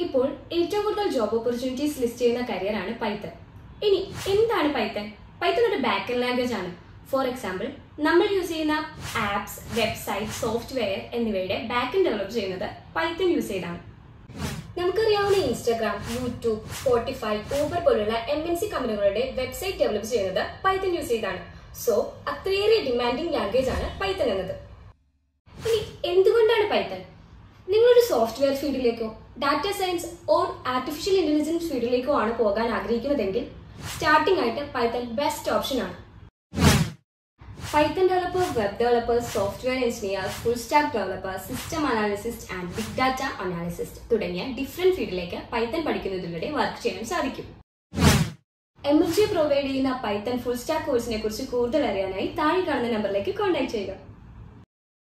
ഇപ്പോൾ ഏറ്റവും കൂടുതൽ ജോബ് ഓപ്പർച്യൂണിറ്റീസ് ലിസ്റ്റ് ചെയ്യുന്ന കരിയറാണ് പൈത്തൺ ഇനി എന്താണ് പൈത്തൺ പൈത്തൺ ഒരു ബാക്കൻ ലാംഗ്വേജ് ആണ് ഫോർ എക്സാമ്പിൾ നമ്മൾ യൂസ് ചെയ്യുന്ന ആപ്സ് വെബ്സൈറ്റ് സോഫ്റ്റ്വെയർ എന്നിവയുടെ ബാക്കൻ ഡെവലപ്പ് ചെയ്യുന്നത് പൈത്തൺ യൂസ് ചെയ്താണ് നമുക്കറിയാവുന്ന ഇൻസ്റ്റാഗ്രാം യൂട്യൂബ് സ്പോട്ടിഫൈ ഊബർ പോലുള്ള എം എൻ സി കമ്പനികളുടെ വെബ്സൈറ്റ് ഡെവലപ്പ് ചെയ്യുന്നത് പൈത്തൺ യൂസ് ചെയ്താണ് സോ അത്രയേറെ ഡിമാൻഡിംഗ് ലാംഗ്വേജ് ആണ് പൈത്തൺ എന്നത് ഇനി എന്തുകൊണ്ടാണ് പൈത്തൺ നിങ്ങളൊരു സോഫ്റ്റ്വെയർ ഫീൽഡിലേക്കോ data science or artificial intelligence ഫീൽഡിലേക്കോ ആണ് പോകാൻ ആഗ്രഹിക്കുന്നതെങ്കിൽ സ്റ്റാർട്ടിംഗ് ആയിട്ട് പൈത്തൺ ബെസ്റ്റ് ഓപ്ഷൻ ആണ് Python developer web developer software engineer full stack developer system analyst and big data analyst തുടങ്ങിയ ഡിഫറെന്റ് ഫീൽഡിലേക്ക് പൈത്തൺ പഠിക്കുന്നതിലൂടെ വർക്ക് ചെയ്യാൻ സാധിക്കും എം എൽ ജി പ്രൊവൈഡ് ചെയ്യുന്ന പൈത്തൺ ഫുൾ സ്റ്റാക്ക് കോഴ്സിനെ കുറിച്ച് കൂടുതൽ അറിയാനായി താഴെ കാണുന്ന നമ്പറിലേക്ക് കോൺടാക്ട് ചെയ്യുക